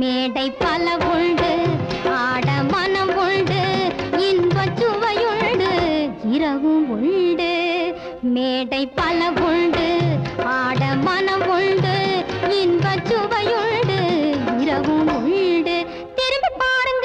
மேடை பல உண்டு ஆட மனம் உண்டு இன்பச் சுவையுண்டு இரவும் உண்டு மேடை பல உண்டு ஆட மனம் உண்டு இன்பச் சுவையுண்டு இரவும் உண்டு திரும்பி பாருங்க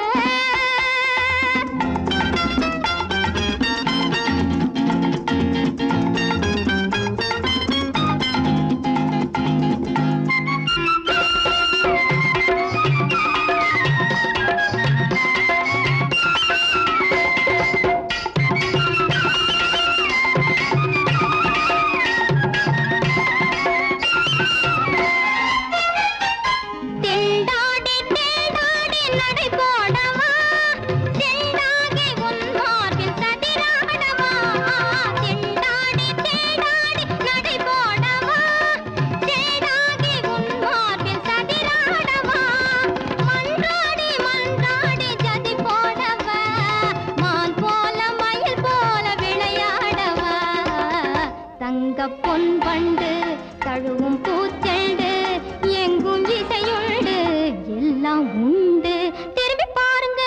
திண்டாடி தேடாடி நடை போடவா திண்டாகி உன் மார்பில் சதிராடவா திண்டாடி தேடாடி நடை போடவா தேடாகி உன் மார்பில் சதிராடவா மன்றாடி மன்றாடி ஜதி போடவா மான் போல மயில் போல விளையாடவா தங்க பொன் வண்டு தழுவும் பூச்செண்டு எங்கும் இசையுண்டு எல்லாம் உண்டு திரும்பி பாருங்க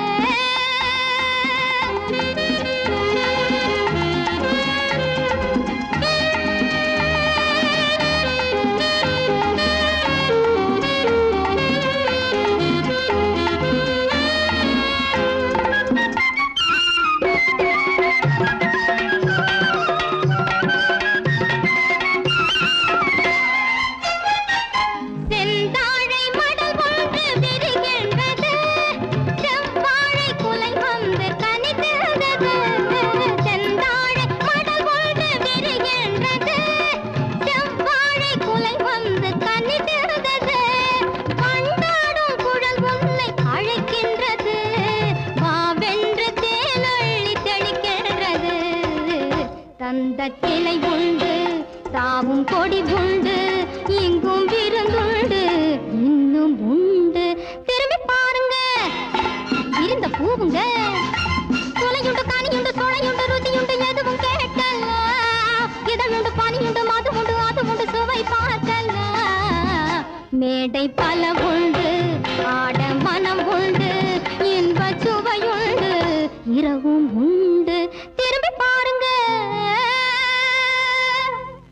செந்தாழை மடல் ஒன்று விரிகின்றது செவ்வாழை குலை வந்து கனித்திருந்தது செந்தாழை மடல் ஒன்று விரிகின்றது செவ்வாழை குலை வந்து கனித்திருந்தது பண்டாடும் குழல் உன்னை அழைக்கின்றது வாவென்று தேனள்ளி தெளிக்கின்றது தந்த கிளை உண்டு தாவும் கொடி உண்டு இங்கும் விருந்துண்டு இன்னும் உண்டு திரும்பி பாருங்க இருந்த பூவுங்க துளையுண்டு கனியுண்டு சொலையுண்டு ருசியுண்டு எதுவும் கேட்கல இதழுண்டு பனியுண்டு மது உண்டு அது உண்டு சுவை பார்க்கல மேடை பல உண்டு ஆட